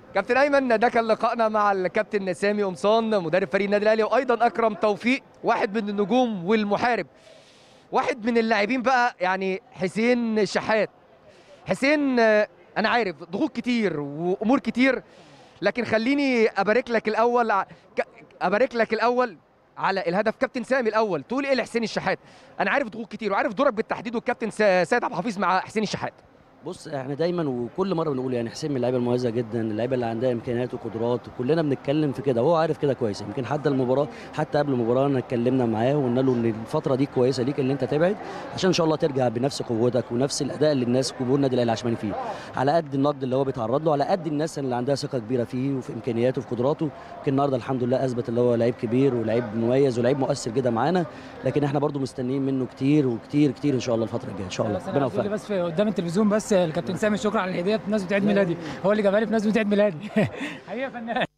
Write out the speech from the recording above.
كابتن ايمن ده كان لقائنا مع الكابتن سامي قمصان مدرب فريق النادي الاهلي وايضا اكرم توفيق واحد من النجوم والمحارب واحد من اللاعبين بقى يعني حسين شحات حسين آه، انا عارف ضغوط كتير وامور كتير لكن خليني ابارك لك الاول ع- ك- ابارك لك الاول على الهدف كابتن سامي الاول تقول ايه لحسين الشحات انا عارف ضغوط كتير وعارف دورك بالتحديد والكابتن سا- سيد عبد الحفيظ مع حسين الشحات بص احنا دايما وكل مره بنقول يعني حسين من اللعيبه المميزه جدا اللعيبه اللي عندها امكانيات وقدرات وكلنا بنتكلم في كده وهو عارف كده كويس يمكن حتى المباراه حتى قبل المباراه انا اتكلمنا معاه وقلنا له ان الفتره دي كويسه ليك ان انت تبعد عشان ان شاء الله ترجع بنفس قوتك ونفس الاداء اللي الناس جمهور النادي الاهلي عشمان فيه على قد النقد اللي هو بيتعرض له على قد الناس اللي عندها ثقه كبيره فيه وفي امكانياته وفي قدراته يمكن النهارده الحمد لله اثبت اللي هو لعيب كبير ولعيب مميز ولعيب مؤثر جدا معانا لكن احنا برضو مستنيين منه كتير وكتير كتير ان شاء الله الفتره الجايه ان شاء الله بس ربنا انا عايز أقول يوفقك بس في قدام التلفزيون بس الكابتن سامي شكرا على الهديه بمناسبه عيد ميلادي هو اللي جابها لي بمناسبه عيد ميلادي حقيقه فنان